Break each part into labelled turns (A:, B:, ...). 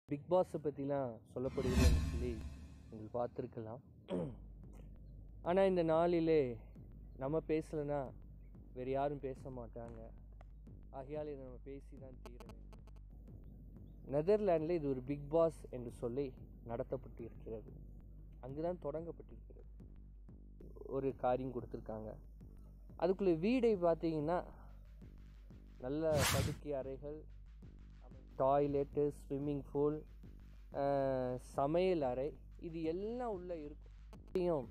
A: Big பாஸை பற்றிலாம் சொல்லப்படுகிறதுன்னு சொல்லி நீங்கள் பார்த்துருக்கலாம் ஆனால் இந்த நாளிலே நம்ம பேசலைன்னா வேறு யாரும் பேச மாட்டாங்க ஆகையால் இதை நம்ம பேசி தான் தீர வேண்டும் நெதர்லாண்டில் இது ஒரு பிக் பாஸ் என்று சொல்லி நடத்தப்பட்டு இருக்கிறது அங்கு தான் தொடங்கப்பட்டிருக்கிறது ஒரு காரியம் கொடுத்துருக்காங்க அதுக்குள்ளே வீடை பார்த்தீங்கன்னா நல்ல படுக்கை அறைகள் டாய்லெட்டு ஸ்விம்மிங் பூல் சமையல் அறை இது எல்லாம் உள்ளே இருக்கும்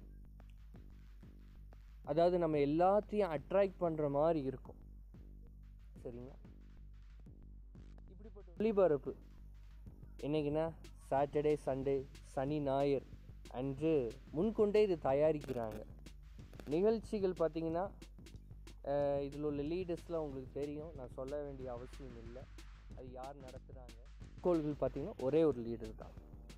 A: அதாவது நம்ம எல்லாத்தையும் அட்ராக்ட் பண்ணுற மாதிரி இருக்கும் சரிங்களா இப்படிப்பட்ட ஒளிபரப்பு என்னைக்குன்னா சாட்டர்டே சண்டே சனி ஞாயிறு அன்று முன்கொண்டே இது தயாரிக்கிறாங்க நிகழ்ச்சிகள் பார்த்தீங்கன்னா இதில் உள்ள லீடர்ஸ்லாம் உங்களுக்கு தெரியும் நான் சொல்ல வேண்டிய அவசியம் இல்லை அது யார் நடத்துகிறாங்க கோள்கள் பார்த்தீங்கன்னா ஒரே ஒரு லீடர் தான்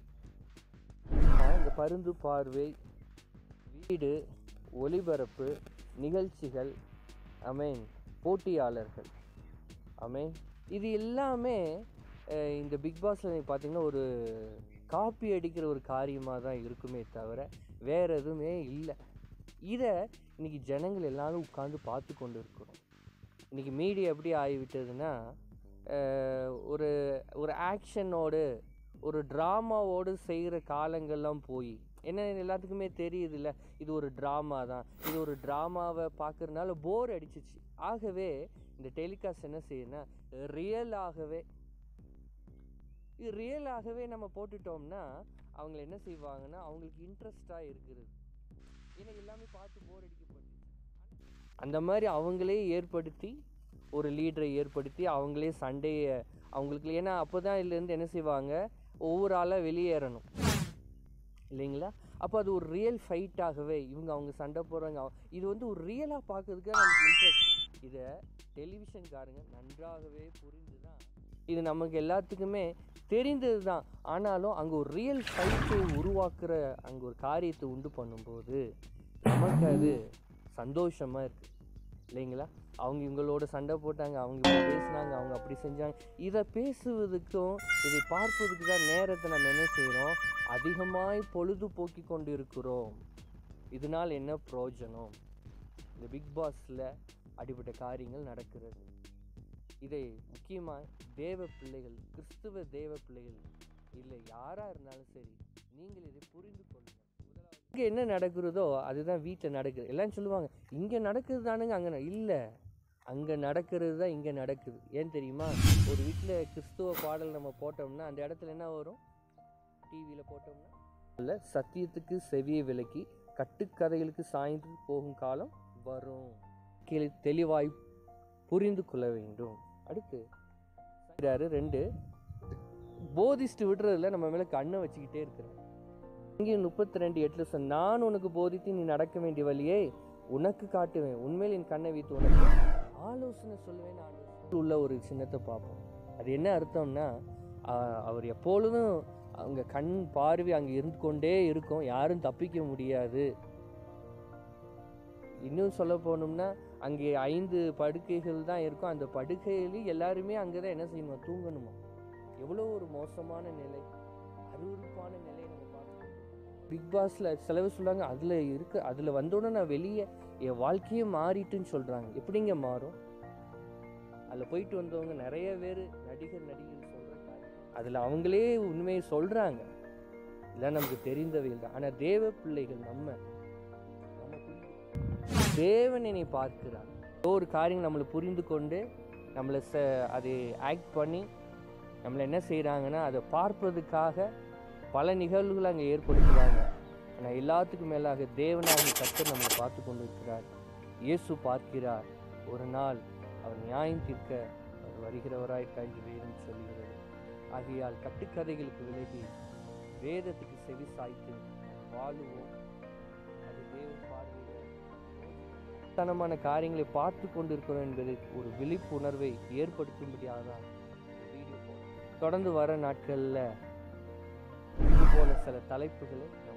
A: இந்த பருந்து பார்வை வீடு ஒளிபரப்பு நிகழ்ச்சிகள் அமேன் போட்டியாளர்கள் அமேன் இது எல்லாமே அஹ், இந்த பிக் பாஸில் நீங்கள் பார்த்தீங்கன்னா ஒரு காப்பி அடிக்கிற ஒரு காரியமாக தான் இருக்குமே தவிர வேறு எதுவுமே இல்லை இதை இன்னைக்கு ஜனங்கள் எல்லாரும் உட்காந்து பார்த்து கொண்டு இருக்கிறோம் இன்றைக்கி மீடியா எப்படி ஆகிவிட்டதுன்னா அஹ், ஒரு ஒரு ஆக்ஷனோடு ஒரு ட்ராமாவோடு செய்கிற காலங்கள்லாம் போய் என்ன எல்லாத்துக்குமே தெரியுது இல்லை இது ஒரு ட்ராமா தான் இது ஒரு ட்ராமாவை பார்க்குறதுனால போர் அடிச்சிச்சு ஆகவே இந்த டெலிகாஸ்ட் என்ன செய்யுதுன்னா ரியலாகவே இது ரியலாகவே நம்ம போட்டுட்டோம்னா அவங்க என்ன செய்வாங்கன்னா அவங்களுக்கு இன்ட்ரெஸ்டாக இருக்கிறது ஏன்னா எல்லாமே பார்த்து போர் அடிக்கப்பட்டுச்சு அந்த மாதிரி அவங்களே ஏற்படுத்தி ஒரு லீடரை ஏற்படுத்தி அவங்களே சண்டையை அவங்களுக்கு ஏன்னா அப்போ தான் இதுலேருந்து என்ன செய்வாங்க ஒவ்வொரு ஆளாக வெளியேறணும் இல்லைங்களா அப்போ அது ஒரு ரியல் ஃபைட்டாகவே இவங்க அவங்க சண்டை போடுறாங்க இது வந்து ஒரு ரியலாக பார்க்கறதுக்கு நமக்கு இன்ட்ரெஸ்ட் இதை டெலிவிஷன்காரங்க நன்றாகவே புரிந்து தான் இது நமக்கு எல்லாத்துக்குமே தெரிந்தது தான் ஆனாலும் அங்கே ஒரு ரியல் ஃபைட்டை உருவாக்குற அங்கே ஒரு காரியத்தை உண்டு பண்ணும்போது நமக்கு அது சந்தோஷமாக இருக்குது இல்லைங்களா அவங்க இவங்களோட சண்டை போட்டாங்க அவங்க இப்படி பேசினாங்க அவங்க அப்படி செஞ்சாங்க இதை பேசுவதுக்கும் இதை பார்ப்பதுக்கு தான் நேரத்தை நம்ம என்ன செய்கிறோம் அதிகமாய் பொழுதுபோக்கி கொண்டு இருக்கிறோம் இதனால் என்ன பிரயோஜனம் இந்த பிக் பாஸில் அடிப்பட்ட காரியங்கள் நடக்கிறது இதை முக்கியமாக தேவ பிள்ளைகள் கிறிஸ்துவ தேவ பிள்ளைகள் இல்லை யாராக இருந்தாலும் சரி நீங்கள் இதை புரிந்து கொள்ளுங்கள் முதலாவது இங்கே என்ன நடக்கிறதோ அதுதான் வீட்டில் நடக்குது எல்லாம் சொல்லுவாங்க இங்கே நடக்குது தானுங்க அங்கே இல்லை அங்கே நடக்கிறது தான் இங்கே நடக்குது ஏன் தெரியுமா ஒரு வீட்டில் கிறிஸ்துவ பாடல் நம்ம போட்டோம்னா அந்த இடத்துல என்ன வரும் டிவியில் போட்டோம்னா இல்லை சத்தியத்துக்கு செவியை விலக்கி கட்டுக்கதைகளுக்கு சாய்ந்து போகும் காலம் வரும் கீழே தெளிவாய் புரிந்து கொள்ள வேண்டும் அடுத்து சொல்றாரு ரெண்டு போதிச்சுட்டு விடுறதுல நம்ம மேலே கண்ணை வச்சுக்கிட்டே இருக்கிறார் இங்கே முப்பத்தி ரெண்டு எட்டுல சொன்ன நான் உனக்கு போதித்து நீ நடக்க வேண்டிய வழியை உனக்கு காட்டுவேன் உண்மையில் என் கண்ணை வைத்து உனக்கு ஆலோசனை சொல்லுவேன் ஆலோசனை உள்ள ஒரு சின்னத்தை பார்ப்போம் அது என்ன அர்த்தம்னா ஆஹ், அவர் எப்பொழுதும் அவங்க கண் பார்வை அங்கே இருந்து கொண்டே இருக்கும் யாரும் தப்பிக்க முடியாது இன்னும் சொல்ல போனோம்னா அங்கே ஐந்து படுக்கைகள் தான் இருக்கும் அந்த படுக்கையிலையும் எல்லாருமே அங்கே தான் என்ன செய்யணுமா தூங்கணுமா எவ்வளோ ஒரு மோசமான நிலை அருவருப்பான நிலை நம்ம பார்க்கணும் பிக் பாஸில் சிலவு சொல்கிறாங்க அதில் இருக்கு அதில் வந்தோடனே நான் வெளியே என் வாழ்க்கையே மாறிட்டுன்னு சொல்கிறாங்க எப்படிங்க மாறும் அதில் போயிட்டு வந்தவங்க நிறைய பேர் நடிகர் நடிகர் சொல்கிறாங்க அதில் அவங்களே உண்மையை சொல்கிறாங்க இதெல்லாம் நமக்கு தெரிந்தவைகள் தான் ஆனால் தேவ பிள்ளைகள் நம்ம நம்ம புரிந்து தேவன் என்னை பார்க்கிறார் ஏதோ ஒரு காரியம் நம்மளை புரிந்து கொண்டு நம்மளை ச அதை ஆக்ட் பண்ணி நம்மளை என்ன செய்கிறாங்கன்னா அதை பார்ப்பதுக்காக பல நிகழ்வுகளை அங்கே ஏற்படுத்துகிறாங்க ஆனால் எல்லாத்துக்கும் மேலாக தேவனாகிய கர்த்தர் நம்மளை பார்த்து கொண்டு இருக்கிறார் இயேசு பார்க்கிறார் ஒரு நாள் அவர் நியாயம் தீர்க்க அவர் வருகிறவராயிருக்கார் என்று வேதம் சொல்கிறது ஆகையால் கட்டுக்கதைகளுக்கு விலகி வேதத்துக்கு செவி சாய்த்து வாழுவோம் அது தேவன் பார்வையில் தனமான காரியங்களை பார்த்து கொண்டிருக்கிறோம் என்பதை ஒரு விழிப்புணர்வை ஏற்படுத்தும்படியாக தான் இந்த வீடியோ போடுறேன். தொடர்ந்து வர நாட்களில் இது போல சில தலைப்புகளை